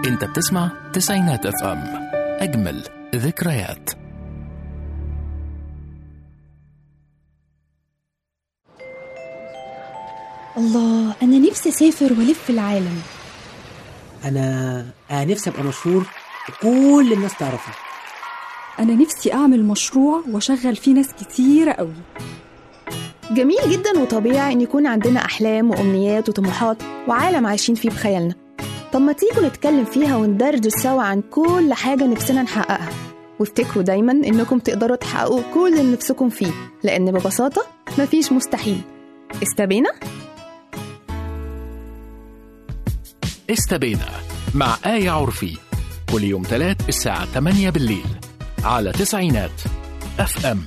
انت بتسمع تسعينات اف ام اجمل ذكريات الله أنا نفسي أسافر وألف العالم انا انا نفسي ابقى مشهور وكل الناس تعرفني أنا نفسي أعمل مشروع وأشغل فيه ناس كتيرة قوي جميل جدا وطبيعي إن يكون عندنا أحلام وأمنيات وطموحات وعالم عايشين فيه بخيالنا طب ما تيجوا نتكلم فيها وندردش سوا عن كل حاجة نفسنا نحققها وافتكروا دايما إنكم تقدروا تحققوا كل اللي نفسكم فيه لأن ببساطة مفيش مستحيل استبينا؟ استبينا مع آية عرفي كل يوم تلات الساعة 8 بالليل على تسعينات اف ام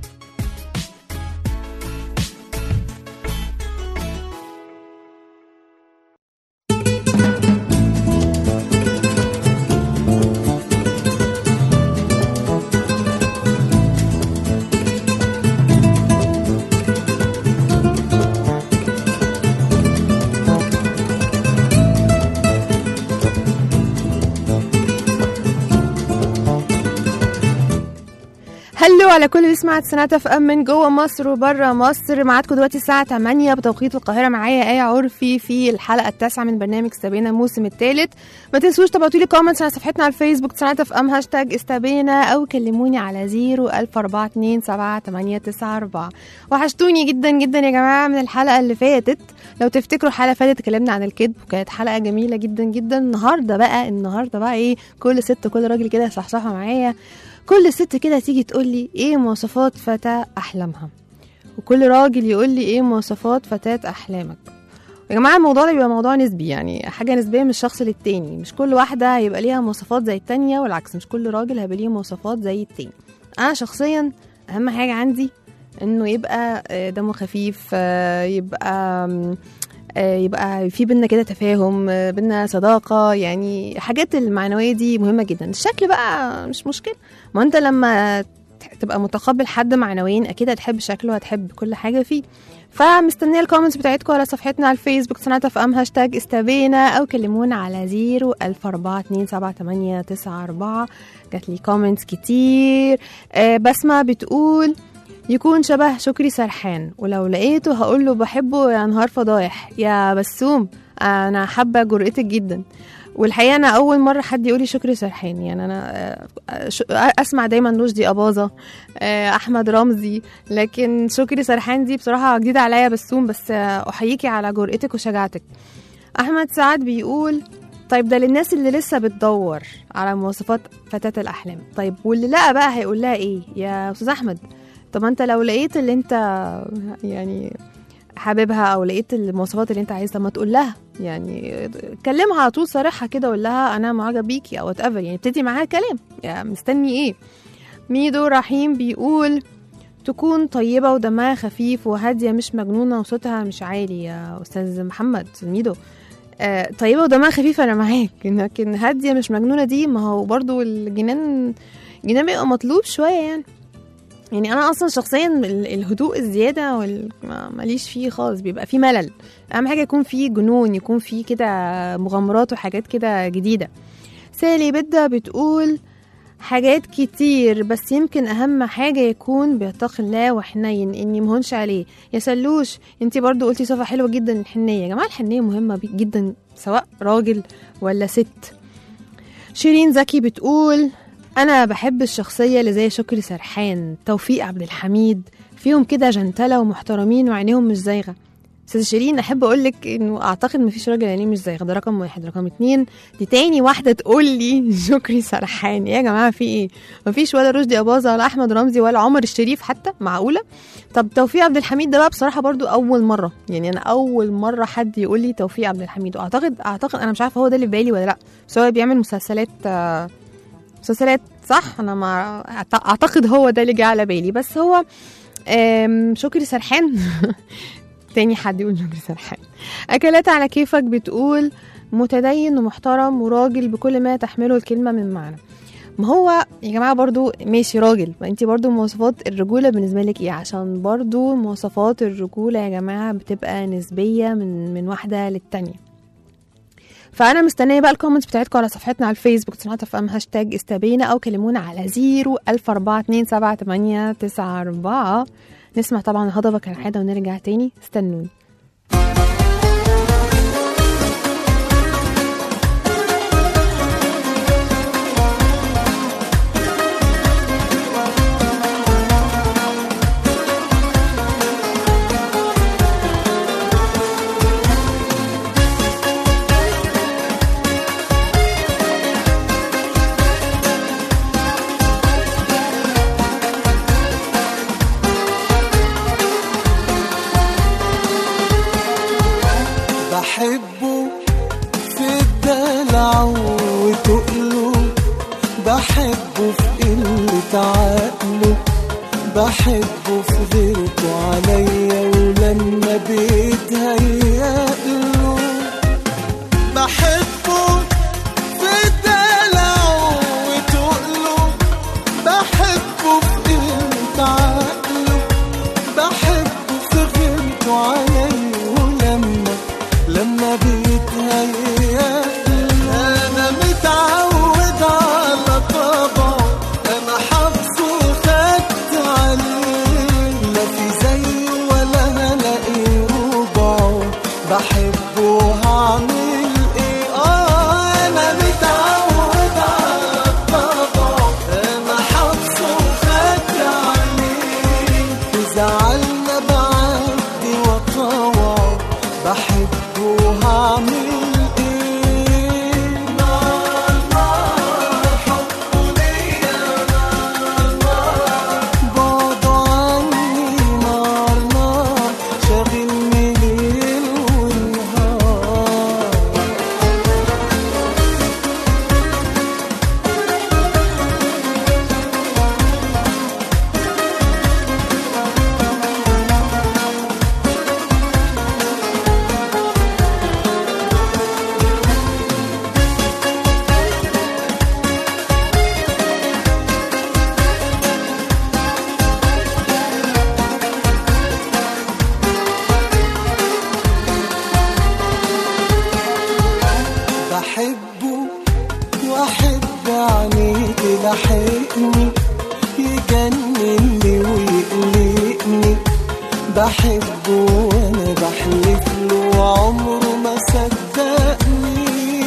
هلو على كل اللي بيسمع سنات اف ام من جوه مصر وبره مصر معاكم دلوقتي الساعه 8 بتوقيت القاهره معايا ايه عرفي في الحلقه التاسعه من برنامج استبينا الموسم الثالث ما تنسوش تبعتوا لي كومنتس على صفحتنا على الفيسبوك سنات اف ام هاشتاج استبينا او كلموني على 0 وحشتوني جدا جدا يا جماعه من الحلقه اللي فاتت لو تفتكروا الحلقه اللي فاتت اتكلمنا عن الكذب وكانت حلقه جميله جدا جدا النهارده بقى النهارده بقى ايه كل ست كل راجل كده يصحصحوا معايا كل ست كده تيجي تقول لي ايه مواصفات فتاة احلامها وكل راجل يقول لي ايه مواصفات فتاة احلامك يا جماعه الموضوع ده بيبقى موضوع نسبي يعني حاجه نسبيه من الشخص للتاني مش كل واحده هيبقى ليها مواصفات زي التانية والعكس مش كل راجل هيبقى ليه مواصفات زي التاني انا شخصيا اهم حاجه عندي انه يبقى آه، دمه خفيف آه، يبقى آم، آه، يبقى في بينا كده تفاهم آه، بينا صداقة يعني حاجات المعنوية دي مهمة جدا الشكل بقى مش مشكلة ما انت لما ت- تبقى متقبل حد معنويا اكيد هتحب شكله هتحب كل حاجة فيه فمستنية الكومنتس بتاعتكم على صفحتنا على الفيسبوك صناعة اف ام هاشتاج استبينا او كلمونا على زيرو الف اربعة اتنين سبعة تمانية تسعة اربعة جات لي كومنتس كتير آه بسمة بتقول يكون شبه شكري سرحان ولو لقيته هقول له بحبه يا نهار فضايح يا بسوم انا حابه جرأتك جدا والحقيقه انا اول مره حد يقول لي شكري سرحان يعني انا آه، ش- اسمع دايما رشدي اباظه آه، احمد رمزي لكن شكري سرحان دي بصراحه جديده عليا بسوم بس آه، احييكي على جرأتك وشجاعتك احمد سعد بيقول طيب ده للناس اللي لسه بتدور على مواصفات فتاة الأحلام طيب واللي لقى بقى هيقول لها إيه يا أستاذ أحمد طب ما انت لو لقيت اللي انت يعني حاببها او لقيت المواصفات اللي انت عايزها ما تقول لها يعني كلمها على طول صريحه كده قول لها انا معجب بيكي او whatever يعني ابتدي معاها كلام يعني مستني ايه ميدو رحيم بيقول تكون طيبة ودمها خفيف وهادية مش مجنونة وصوتها مش عالي يا أستاذ محمد أستاذ ميدو آه طيبة ودمها خفيف أنا معاك لكن هادية مش مجنونة دي ما هو برضو الجنان الجنان بيبقى مطلوب شوية يعني يعني انا اصلا شخصيا ال- الهدوء الزياده وال- ما- ماليش فيه خالص بيبقى فيه ملل اهم حاجه يكون فيه جنون يكون فيه كده مغامرات وحاجات كده جديده سالي بدة بتقول حاجات كتير بس يمكن اهم حاجه يكون بيتقي الله وحنين اني مهونش عليه يا سلوش انتي برضو قلتي صفه حلوه جدا الحنيه يا جماعه الحنيه مهمه بي- جدا سواء راجل ولا ست شيرين زكي بتقول انا بحب الشخصيه اللي زي شكري سرحان توفيق عبد الحميد فيهم كده جنتله ومحترمين وعينيهم مش زايغه استاذ شيرين احب اقول لك انه اعتقد مفيش راجل عينيه مش زايغه ده رقم واحد رقم اتنين دي تاني واحده تقول لي شكري سرحان يا جماعه في ايه مفيش ولا رشدي اباظه ولا احمد رمزي ولا عمر الشريف حتى معقوله طب توفيق عبد الحميد ده بقى بصراحه برضو اول مره يعني انا اول مره حد يقول لي توفيق عبد الحميد واعتقد اعتقد انا مش عارفه هو ده اللي في بالي ولا لا بس هو بيعمل مسلسلات آه، مسلسلات صح انا ما أعت- اعتقد هو ده اللي جه على بالي بس هو آم، شكري سرحان تاني حد يقول شكري سرحان اكلات على كيفك بتقول متدين ومحترم وراجل بكل ما تحمله الكلمه من معنى ما هو يا جماعه برضو ماشي راجل ما انت برضو مواصفات الرجوله بالنسبه لك ايه عشان برضو مواصفات الرجوله يا جماعه بتبقى نسبيه من من واحده للتانيه فانا مستنيه بقى الكومنتس بتاعتكم على صفحتنا على الفيسبوك صناعه اف ام هاشتاج استبينا او كلمونا على 0 10427894 نسمع طبعا الهضبه كالعاده ونرجع تاني استنوني بحبه في الدلع وتقله بحبه في قلة عقله بحبه في غيرته عليا ولما بيتهيأله بحبه في الدلع وتقله بحبه في قلة عقله بحبه في غيرته عليا ولما لما بيتهيأ انا متعود على طبعه انا حافظه وخدت عليه لا في زيه ولا هلاقي ربعه بحبه هعمل ايه اه انا متعود على طبعه انا حافظه وخدت عليه زعلنا بعدي وطوعه بحبه هعمل ايه نار نار حبه ليا نار نار بعده عني نار نار شاغلني ليل ونهار بحبه واحب عينيه تلحقني يجنني ويقلقني بحبه وانا بحلف له عمره ما صدقني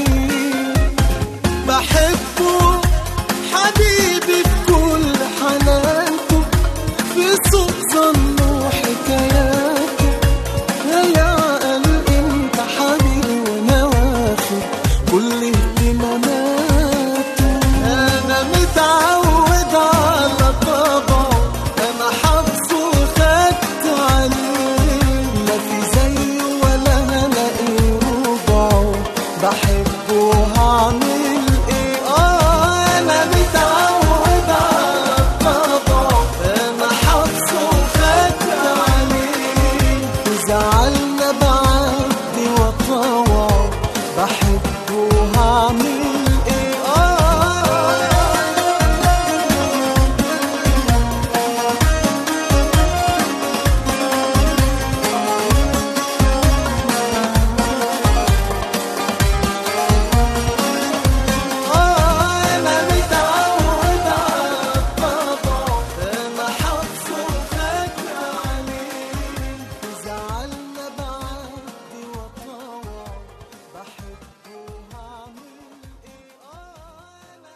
بحبه حبيبي بكل حنانته في صوت ظنه وحكاياته يا عقل انت حبيبي وانا واخد كل اهتماماته انا متعود على طبعه انا حافظه وخدت عليه لا في زيه ولا هلاقي ربعه بحبه هعمل ايه اه انا متعود على طبعه انا حافظه وخدت عليه زعلنا بعدي وطوعه بحبه هعمل ايه اه أنا متعود على الطبع أنا حافظه وخدت عليه زعلنا بعدي وطوع بحبه هعمل إيه أنا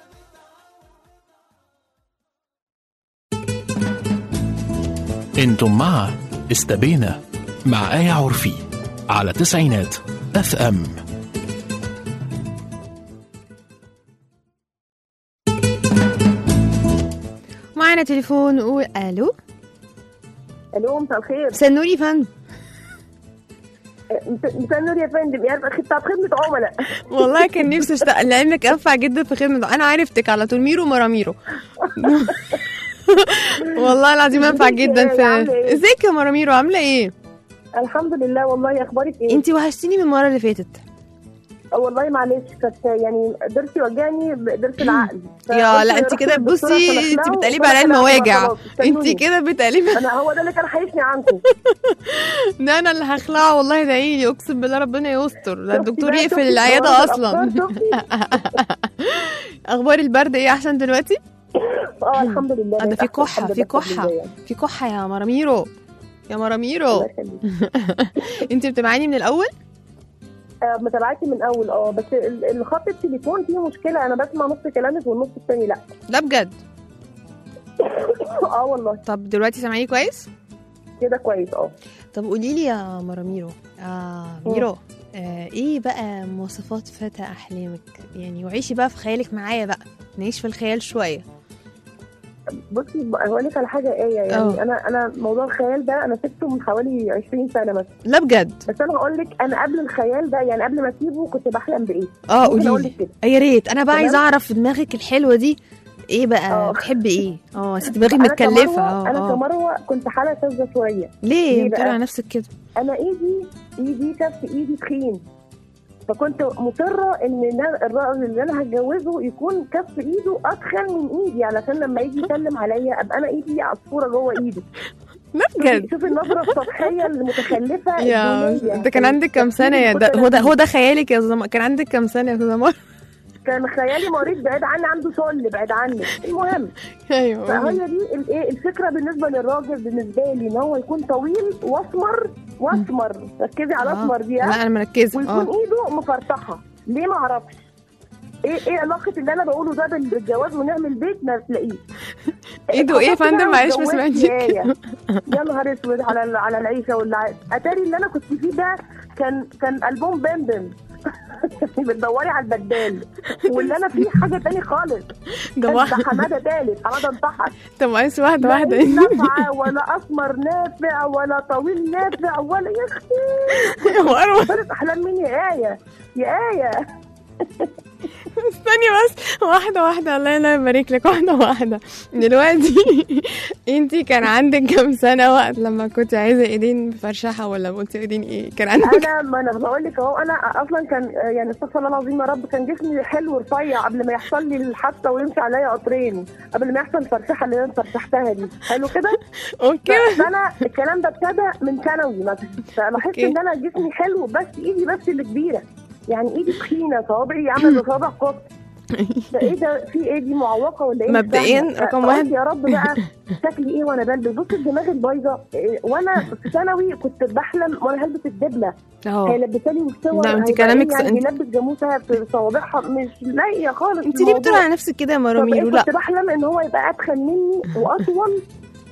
انتم مع استبينا مع آية عرفي على تسعينات اف ام معانا تليفون نقول الو الو مساء الخير سنوري فندم مساء النور يا فندم يا رب بتاعت خدمة عملاء والله كان نفسي اشتغل لعلمك انفع جدا في خدمه انا عرفتك على طول ميرو مراميرو والله العظيم انفع ازيك يا جدا آية؟ في عاملة ايه؟ ازيك يا مراميرو عامله ايه الحمد لله والله اخبارك ايه انتي وحشتيني من المره اللي فاتت آه والله معلش كانت يعني ضرسي وجعني بضرس العقل يا فقلت لا انت رحت كده للدكتورة بصي عشان انت أخلعه، بتقلبي وطلع على أنا المواجع خلاص، انت استنوني. كده بتقلبي انا هو ده اللي كان حيشني عنكم ده انا اللي هخلعه والله دعيلي اقسم بالله ربنا يستر ده شفتي الدكتور بقى؟ يقفل شفتي العياده جواز اصلا الأفكار؟ شفتي؟ اخبار البرد ايه احسن دلوقتي اه الحمد لله آه، ده في بقيت أحسن، كحة، الحمد في لله، بفضل كحة. الله يعني. في كحه يا مراميرو يا مراميرو الله يخليك. انت بتبعاني من الاول آه، متابعتي من اول اه بس ال- الخط التليفون فيه مشكله انا بسمع نص كلامك والنص التاني لا لا بجد اه والله طب دلوقتي سامعيني كويس كده كويس اه طب قولي لي يا مراميرو آه ميرو آه ايه بقى مواصفات فتى احلامك يعني وعيشي بقى في خيالك معايا بقى نعيش في الخيال شويه بصي ب- هقول لك على حاجه ايه يعني اه. انا انا موضوع الخيال ده انا سبته من حوالي 20 سنه مثلا لا بجد بس انا هقول لك انا قبل الخيال ده يعني قبل ما اسيبه كنت بحلم بايه اه ممكن قولي اقول لي لك كده يا ريت انا بقى تمام. عايزه اعرف في دماغك الحلوه دي ايه بقى اه. بتحبي ايه اه ست دماغك انا متكلفه كمروه اه انا اه كمروه كنت حاله شاذه شويه ليه ليه بتقولي بقى؟ على نفسك كده انا ايدي ايدي كف ايدي تخين فكنت مصره ان أنا- الراجل اللي انا هتجوزه يكون كف ايده اتخن من ايدي علشان لما يجي يسلم عليا ابقى انا ايدي عصفوره جوه ايده لا شوفي بجد شوفي النظره السطحيه المتخلفه يا الدونية. انت كان عندك كام سنه يا ده هو ده هو ده خيالك يا زمر كان عندك كام سنه يا زمر كان خيالي مريض بعيد عني عنده شل بعيد عني المهم ايوه فهي قولي. دي الايه الفكره بالنسبه للراجل بالنسبه لي ان هو يكون طويل واسمر واسمر ركزي على آه. اسمر دي لا ها انا مركزه ويكون اه ايده مفرطحه ليه ما اعرفش ايه ايه علاقه اللي انا بقوله ده بال- بالجواز ونعمل بيت ما تلاقيش ايده ايه يا خطبت فندم بقى معلش ما واتجوزت سمعتش يا آية. يا نهار اسود على ال- على العيشه واللي اتاري اللي انا كنت فيه ده كان كان البوم بام بام بتدوري على البدال واللي انا فيه حاجه تاني خالص ده ده واحد حماده تالت حماده انتحر طب معلش واحده لا واحده إيه نافعه ولا اسمر نافع ولا طويل نافع ولا يا اختي يا مروه فرق احلام مين يا ايه يا ايه استني بس واحدة واحدة الله لا يبارك لك واحدة واحدة دلوقتي انتي كان عندك كام سنة وقت لما كنت عايزة ايدين فرشحة ولا قلت ايدين ايه كان عندك انا ما انا بقول لك اهو انا اصلا كان يعني استغفر الله العظيم يا رب كان جسمي حلو رفيع قبل ما يحصل لي الحادثه ويمشي عليا قطرين قبل ما يحصل الفرشحه اللي انا فرشحتها دي حلو كده اوكي فانا الكلام ده ابتدى من ثانوي مثلا فلاحظت أوكي. ان انا جسمي حلو بس ايدي بس اللي كبيره يعني ايدي تخينه صوابعي عامله زي صوابع قط ده ايه ده في ايه دي معوقه ولا ايه مش مبدئياً فاهمة. رقم فقلت واحد. يا رب بقى شكلي ايه وانا بلبس بص الدماغ البايظه إيه، وانا في ثانوي كنت بحلم وانا هلبس الدبله اه هيلبساني مستوى لا، انت هيبقى كلامك إيه س- يعني انت- بيلبس جاموسه في صوابعها مش لاقيه خالص انت ليه الموضوع. بتقولي على نفسك كده يا طب مراميرو إيه لا كنت بحلم ان هو يبقى اتخن مني واطول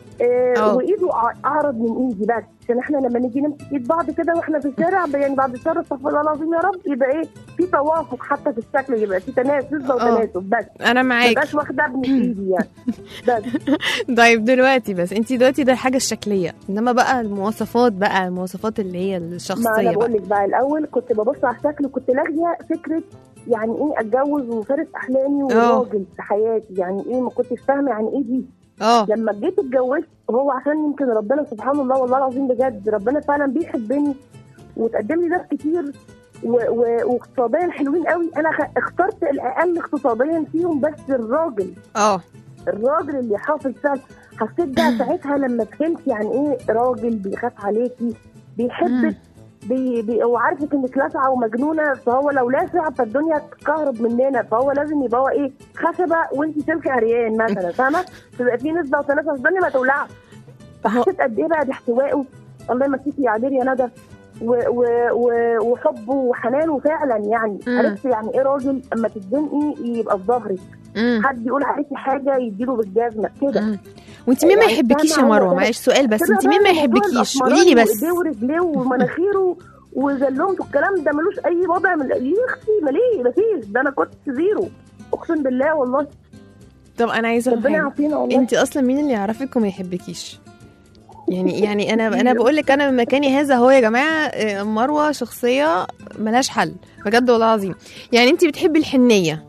آه اه. وايده أع- اعرض من ايدي بس عشان احنا لما نيجي نمسك ايد بعض كده واحنا في الشارع يعني بعد الشر استغفر الله العظيم يا رب يبقى ايه في توافق حتى في الشكل يبقى في تناسب نسبه اه. وتناسب بس انا ما معاك يبقاش واخده ابني في ايدي يعني بس طيب دلوقتي بس انت دلوقتي ده الحاجة الشكلية انما بقى المواصفات بقى المواصفات اللي هي ما انا الشخصية بقول بقى لك بقى الاول كنت ببص على الشكل وكنت لاغيه فكره يعني ايه اتجوز وفارس احلامي وراجل في حياتي يعني ايه ما كنتش فاهمه يعني ايه دي اه لما جيت اتجوزت هو عشان يمكن ربنا سبحان الله والله العظيم بجد ربنا فعلا بيحبني وتقدم لي ناس كتير و- و- واقتصاديا حلوين قوي انا خ- اخترت الاقل اقتصاديا فيهم بس الراجل اه الراجل اللي حافظ فعلا حسيت بقى ساعتها لما فهمت يعني ايه راجل بيخاف عليكي بيحبك بي بي وعارفك انك لاسعه ومجنونه فهو لو لاسع فالدنيا تكهرب مننا فهو لازم يبقى هو ايه خشبه وانت سلك عريان مثلا فاهمه؟ تبقى في نسبه وتناسب الدنيا ما تولعش فحسيت قد ايه بقى باحتوائه الله يمسيكي يا عبير يا ندى و- و- و- وحبه وحنانه فعلا يعني مم. عرفت يعني ايه راجل اما تتزنقي يبقى في ظهرك امم حد يقول عليكي حاجه يديله بالجزمه كده مم. وانت مين ما يعني يحبكيش يا فاهمة هو مروه ده. معلش سؤال بس كده انت مين ما بقى موضوع يحبكيش الأسمراني قولي لي بس وايديه ورجليه ومناخيره وزلمته الكلام ده ملوش اي وضع من يا اختي ما ليه مفيش ده انا كنت زيرو اقسم بالله والله طب انا عايزه أقول ربنا حاجه يعافينا والله انت اصلا مين اللي يعرفك وما يحبكيش يعني يعني انا انا بقول لك انا من مكاني هذا هو يا جماعه آه، مروه شخصيه ملهاش حل بجد والله العظيم يعني انت بتحبي الحنيه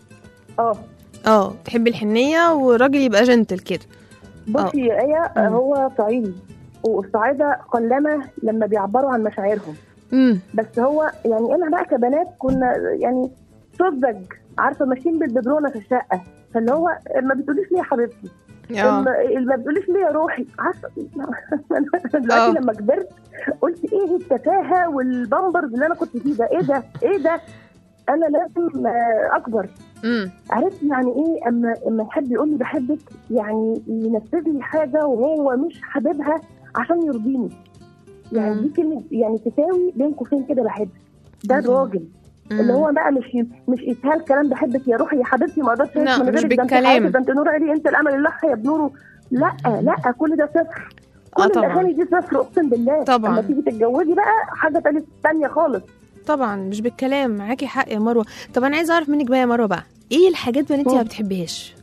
اه اه بتحبي الحنيه والراجل يبقى جنتل كده بصي يا ايه مم. هو صعيدي والصعايده قلما لما بيعبروا عن مشاعرهم امم بس هو يعني انا بقى كبنات كنا يعني سذج عارفه ماشيين بالبدرونه في الشقه فاللي هو ما بتقوليش ليه يا حبيبتي اه ما ما بتقوليش ليه يا روحي عارفه أنا آه. دلوقتي لما كبرت قلت ايه التفاهه والبامبرز اللي انا كنت فيه ده ايه ده ايه ده انا لازم آه، اكبر امم عرفت يعني ايه اما اما حد يقول لي بحبك يعني ينفذ لي حاجه وهو مش حاببها عشان يرضيني يعني مم. دي كلمه يعني تساوي بين قوسين كده بحبك ده الله. الراجل اللي هو بقى مش مش اسهال كلام بحبك يا روحي يا حبيبتي ما اقدرش لا، أعيش من مش غيرك، ده انت بالكلام. حياتي، ده انت نور عيني انت الامل الله يا بنوره لا لا كل ده صفر كل آه طبعاً. الاغاني دي صفر اقسم بالله طبعاً. لما تيجي تتجوزي بقى حاجه تانية تانية خالص طبعا مش بالكلام معاكي حق يا مروه طب انا عايزه اعرف منك بقى يا مروه بقى ايه الحاجات بقى اللي انت مم. ما بتحبيهاش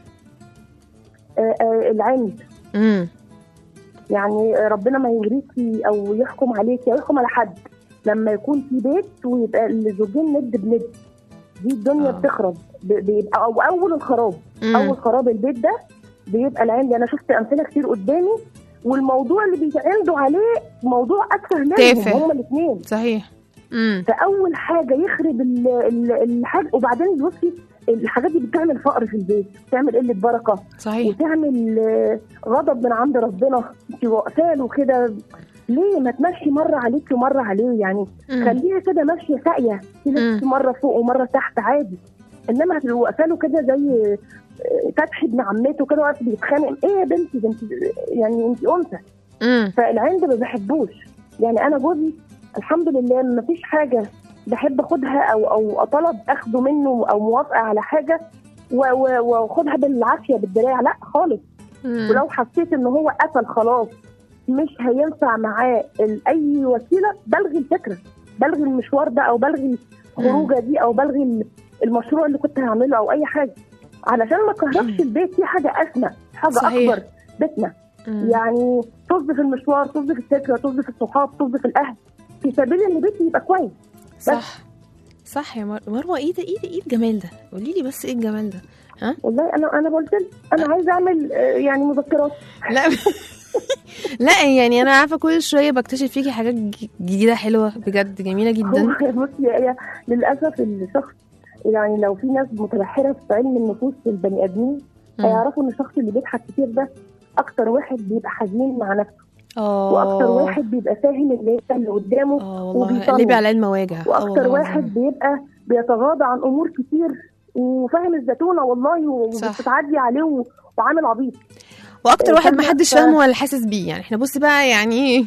آه آه العند امم يعني ربنا ما يغريكي او يحكم عليكي او يحكم على حد لما يكون في بيت ويبقى الزوجين ند بند دي الدنيا آه. آه. بتخرب ب- بيبقى او اول الخراب اول خراب البيت ده بيبقى العند انا شفت امثله كتير قدامي والموضوع اللي بيتعندوا عليه موضوع اتفه منهم تافه. هما الاثنين صحيح امم فاول حاجه يخرب ال- ال- الحاجه وبعدين بصي الحاجات دي بتعمل فقر في البيت بتعمل قله بركه صحيح وتعمل آه، غضب من عند ربنا انت واقفه له كده ليه ما تمشي مره عليك ومره عليه يعني مم. خليها كده ماشيه ساقيه في ناس مم. مره فوق ومره تحت عادي انما هتبقى واقفه له كده زي آه، فتحي ابن عمته كده واقف بيتخانق ايه يا بنتي ده انت يعني انت انثى امم فالعند ما بحبوش يعني انا جوزي الحمد لله ما فيش حاجه بحب اخدها او او اطلب اخده منه او موافقه على حاجه و- و- واخدها بالعافيه بالدراع لا خالص ولو حسيت ان هو قفل خلاص مش هينفع معاه ال- اي وسيله بلغي الفكره بلغي المشوار ده او بلغي الخروجه دي او بلغي ال- المشروع اللي كنت هعمله او اي حاجه علشان ما كهربش البيت في حاجه اسمى حاجه صحيح. اكبر بيتنا مم. يعني طز في المشوار طز في الفكره طز في الصحاب طز في الاهل في سبيل ان بيتي يبقى كويس صح صح يا مر... مروه ايه ده ايه ده ايه الجمال ده قولي لي بس ايه الجمال ده والله انا انا قلت له انا عايزه اعمل آه، يعني مذكرات لا لا يعني انا عارفه كل شويه بكتشف فيكي حاجات ج- جديده حلوه بجد جميله جدا هو بصي هي للاسف الشخص يعني لو في ناس متبحره في علم النفوس البني ادمين مم. هيعرفوا ان الشخص اللي بيضحك كتير ده اكتر واحد بيبقى حزين مع نفسه اه واكتر واحد بيبقى فاهم اللي اللي قدامه اه والله وبيصمم. قلبي على المواجع آه واكتر والله واحد العظيم. بيبقى بيتغاضى عن امور كتير وفاهم الزتونه والله صح. وبتتعدي عليه و- وعامل عبيط واكتر واحد فاهمة؟ محدش ف- فاهمه ولا حاسس بيه يعني احنا بصي بقى يعني ايه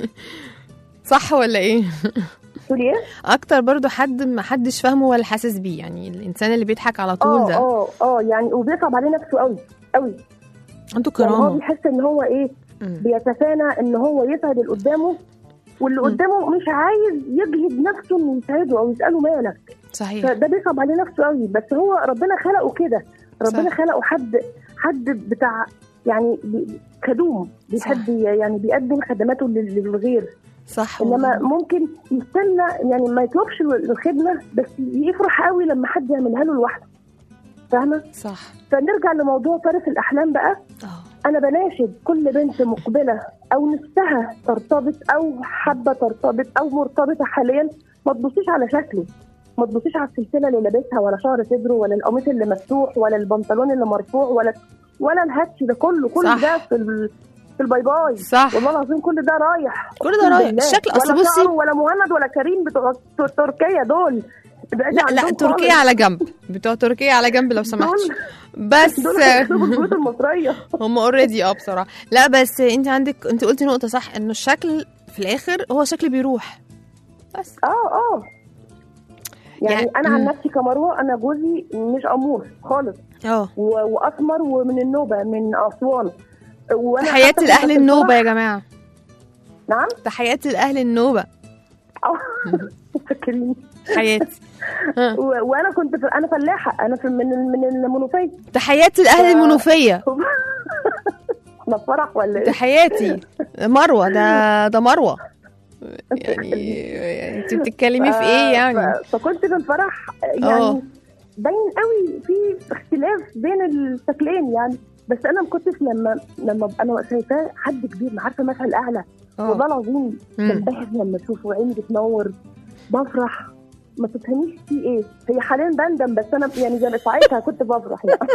صح ولا ايه تقول ايه؟ اكتر برضو حد محدش فاهمه ولا حاسس بيه يعني الانسان اللي بيضحك على طول اه ده اه اه يعني وبيصعب عليه نفسه قوي قوي عنده يعني هو كرامه بيحس ان هو ايه مم. بيتفانى ان هو يسعد اللي قدامه واللي مم. قدامه مش عايز يجهد نفسه انه يسعده او يساله مالك صحيح فده بيصعب عليه نفسه قوي بس هو ربنا خلقه كده ربنا صح. خلقه حد حد بتاع يعني بي- خدوم بيحب يعني بيقدم خدماته لل- للغير صح انما والله. ممكن يستنى يعني ما يطلبش الخدمه بس يفرح قوي لما حد يعملها له لوحده فاهمه صح فنرجع لموضوع طرف الاحلام بقى اه انا بناشد كل بنت مقبله او نفسها ترتبط او حابه ترتبط او مرتبطه حاليا ما تبصيش على شكله ما تبصيش على السلسله اللي لابسها ولا شعر صدره ولا القميص اللي مفتوح ولا البنطلون اللي مرفوع ولا ولا الهاتش ده كله كل صح. ده في ال... في الباي باي صح والله العظيم كل ده رايح كل ده أقسم رايح. بالله. الشكل أصل ولا بصي- شعره ولا مهند ولا كريم بتوع ت- تركيا دول ابعدي لا لا عنهم تركيا خالص. على جنب بتوع تركيا على جنب لو سمحتي دول بس دول هيخربوا البيوت المصريه هم اوريدي اه بصراحه لا بس انت عندك انت قلتي نقطه صح انه الشكل في الاخر هو شكل بيروح بس اه اه يعني, يعني- انا عن مم. نفسي كمروه انا جوزي مش امور خالص اه و- واسمر ومن النوبه من اسوان وانا تحياتي حتى لاهل كنت في النوبه الفرح- يا جماعه نعم تحياتي لاهل النوبه اه فاكرين تحياتي ها. و- وانا كنت في انا فلاحه انا في من من المنوفيه تحياتي لاهل ف- المنوفيه احنا في فرح ولا ايه؟ تحياتي مروه ده ده مروه يعني يعني انت بتتكلمي في ايه يعني ف- فكنت في الفرح آه. يعني باين قوي في اختلاف بين الشكلين يعني بس انا ما كنتش لما لما أبقى انا شايفاه حد كبير عارفه مثل اعلى اه والله العظيم مم. بنبهر لما اشوفه وعيني بتنور بفرح ما تفهميش في ايه هي حاليا بندم بس انا يعني زي ما ساعتها كنت بفرح يعني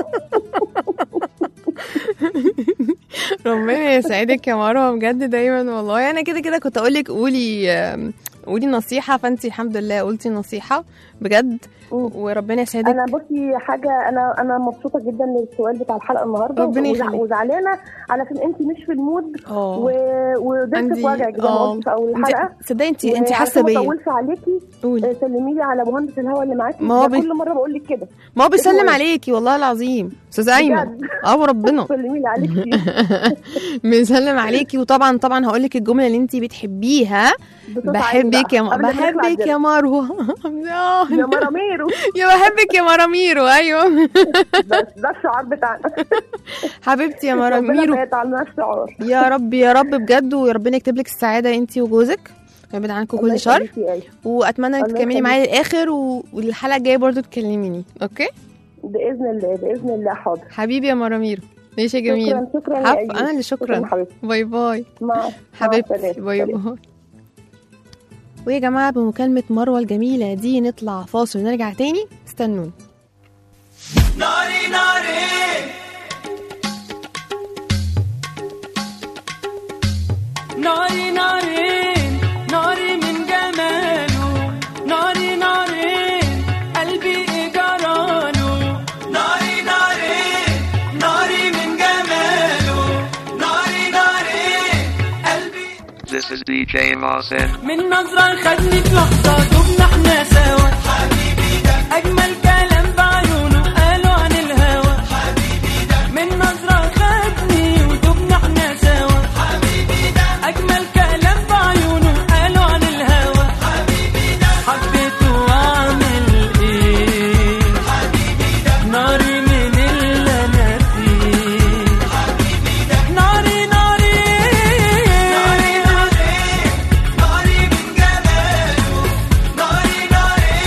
ربنا يسعدك يا مروه بجد دايما والله انا كده كده كنت اقول لك قولي آم، قولي نصيحه فانت الحمد لله قلتي نصيحه بجد مم. وربنا يسعدك انا بصي حاجه انا انا مبسوطه جدا للسؤال بتاع الحلقه النهارده ربنا وزع- يخليك. وزعلانه علشان انت مش في المود اه و... وضرسك عندي وجعك زي ما اه قلت في اول الحلقه انت صدقي انت انت حاسه وعشان ما بيا اطولش عليكي قولي آه، سلمي لي على مهندس الهوا اللي معاكي ما هو ده بي- كل مره بقول لك كده ما هو بيسلم اسمه ايه؟ عليكي والله العظيم استاذ ايمن بجد. اه وربنا سلمي لي عليك بيسلم عليكي وطبعا طبعا هقول لك الجمله اللي انت بتحبيها بصوت عالي بحبك بقى، يا م... قبل ما نطلع بحبك يا الجيم. مروه آه. يا مراميرو يا بحبك يا مراميرو ايوه ده ده الشعار بتاعنا حبيبتي يا ربنا مراميرو ما يطعلناش شعار يا رب يا رب بجد وربنا يكتب لك السعاده انت وجوزك ويبعد عنكم الله كل شر يخليكي يا آية. واتمنى انك الله تكملي يخليك. معايا للاخر و... والحلقه الجايه برضو تكلميني اوكي باذن الله باذن الله حاضر حبيبي يا مراميرو ماشي يا جميل شكرا شكرا يا حف أيوب. انا اللي شكرا حبيبتي باي باي مع مع حبيبتي السلامة. باي سلام. باي ويا جماعة بمكالمة مروة الجميلة دي نطلع فاصل ونرجع تاني استنوني ناري ناري ناري ناري ناري من جماله ناري ناري قلبي إجراله ناري ناري ناري من جماله ناري ناري قلبي This is DJ Lawson. من نظرة خدني في لحظة دبنا احنا سوا حبيبي ده أجمل كلام بعيونه قالوا عن الهوى حبيبي ده من نظرة خدني ودبنا احنا سوا حبيبي ده أجمل كلام بعيونه قالوا عن الهوى حبيبي ده حبيته وأعمل إيه حبيبي ده ناري من اللي أنا فيه حبيبي ده ناري ناري ناري ناري ناري من جماله ناري ناري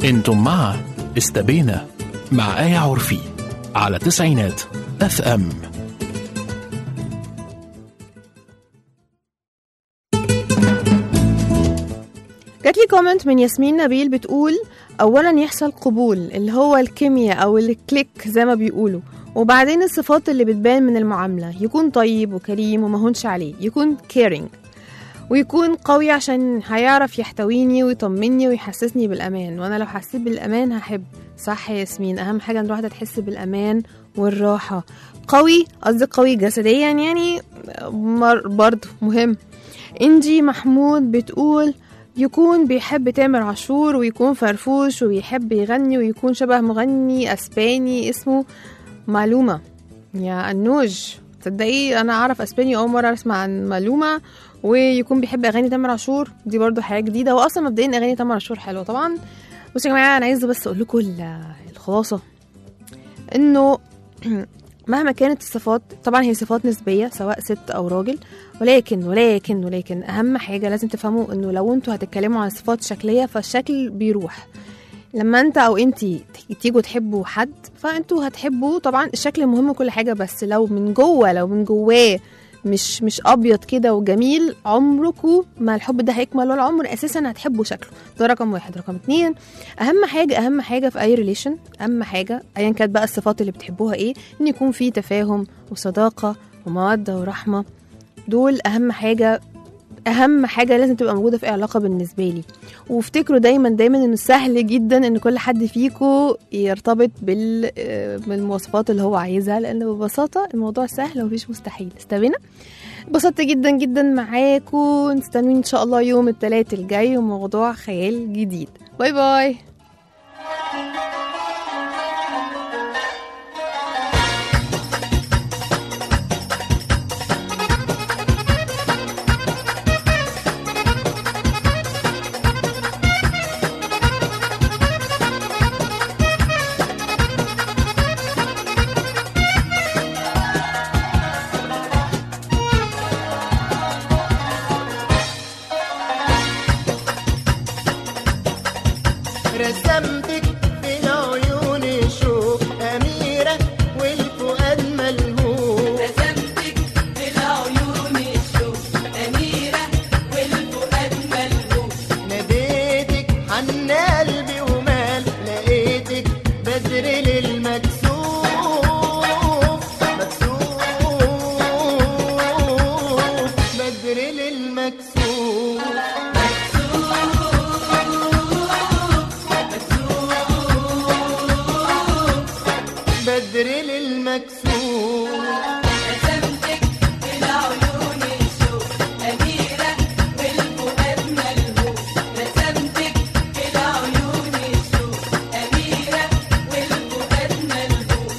انتم مع استبينا مع آية عرفي على تسعينات اف ام جات لي كومنت من ياسمين نبيل بتقول اولا يحصل قبول اللي هو الكيمياء او الكليك زي ما بيقولوا وبعدين الصفات اللي بتبان من المعامله يكون طيب وكريم ومهونش عليه يكون كيرينج ويكون قوي عشان هيعرف يحتويني ويطمني ويحسسني بالامان وانا لو حسيت بالامان هحب صح يا ياسمين اهم حاجه ان الواحده تحس بالامان والراحه قوي قصدي قوي جسديا يعني مر- برضه مهم انجي محمود بتقول يكون بيحب تامر عاشور ويكون فرفوش وبيحب يغني ويكون شبه مغني اسباني اسمه معلومة يا أنوج تصدقي أنا أعرف أسباني أول مرة أسمع عن معلومة ويكون بيحب أغاني تامر عاشور دي برضو حاجة جديدة وأصلا مبدئيا أغاني تامر عاشور حلوة طبعا بصوا يا جماعة أنا عايزة بس أقول لكم ال- الخلاصة إنه مهما كانت الصفات طبعا هي صفات نسبية سواء ست أو راجل ولكن ولكن ولكن أهم حاجة لازم تفهموا إنه لو انتوا هتتكلموا عن صفات شكلية فالشكل بيروح لما انت او انت تيجوا تحبوا حد فانتوا هتحبوا طبعا الشكل مهم كل حاجه بس لو من جوه لو من جواه مش مش ابيض كده وجميل عمركم ما الحب ده هيكمل ولا عمر اساسا هتحبوا شكله ده رقم واحد رقم اتنين اهم حاجه اهم حاجه في اي ريليشن اهم حاجه ايا كانت بقى الصفات اللي بتحبوها ايه ان يكون في تفاهم وصداقه وموده ورحمه دول اهم حاجه اهم حاجه لازم تبقى موجوده في اي علاقه بالنسبه لي وافتكروا دايما دايما انه سهل جدا ان كل حد فيكم يرتبط بال آه، بالمواصفات اللي هو عايزها لان ببساطه الموضوع سهل ومفيش مستحيل استبينا اتبسطت جدا جدا معاكم نستنوني ان شاء الله يوم الثلاث الجاي وموضوع خيال جديد باي باي رسمتك في العيون شوق أميرة والفؤاد ملهوف رسمتك في العيون الشوق أميرة والفؤاد ملهوف ناديتك عن قلبي ومال لقيتك بدر للمكسوف مكسوف بدر للمكسوف بدر للمكسوف رسمتك في العيون الشوق أميرة والفؤاد ملهوف رسمتك في العيون الشوق أميرة والفؤاد ملهوف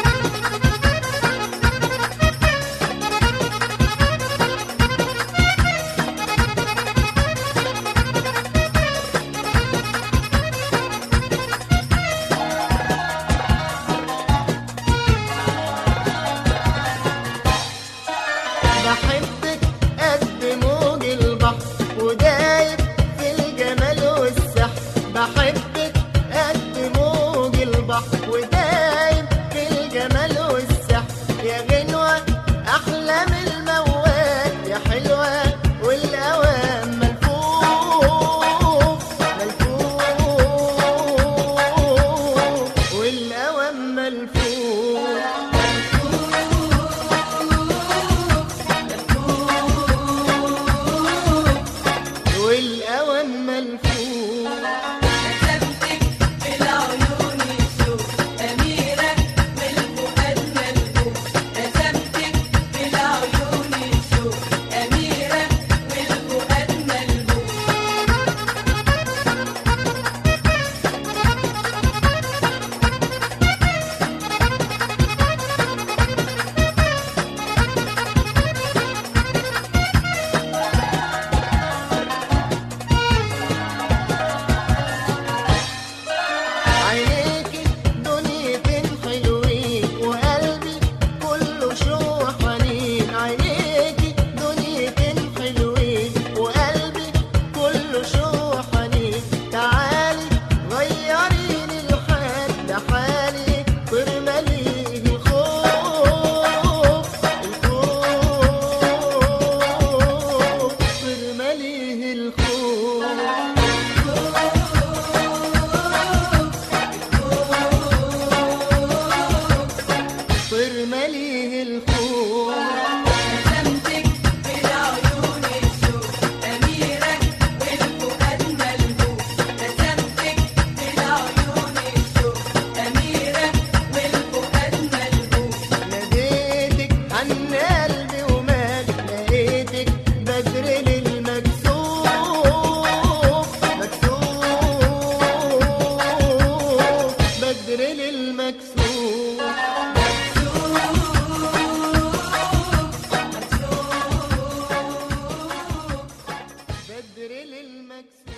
بحبك قد موج البحر ودايب في الجمال والسحر بحبك قد موج البحر ودايب في الجمال والسحر يا غنوة أحلام الموال يا حلوة والأوام ملفوف ملفوف والأوام ملفوف والأوام ملفوف رسمتك في العيون الشوق أميرة والفؤاد ملهوف رسمتك في العيون مكسوف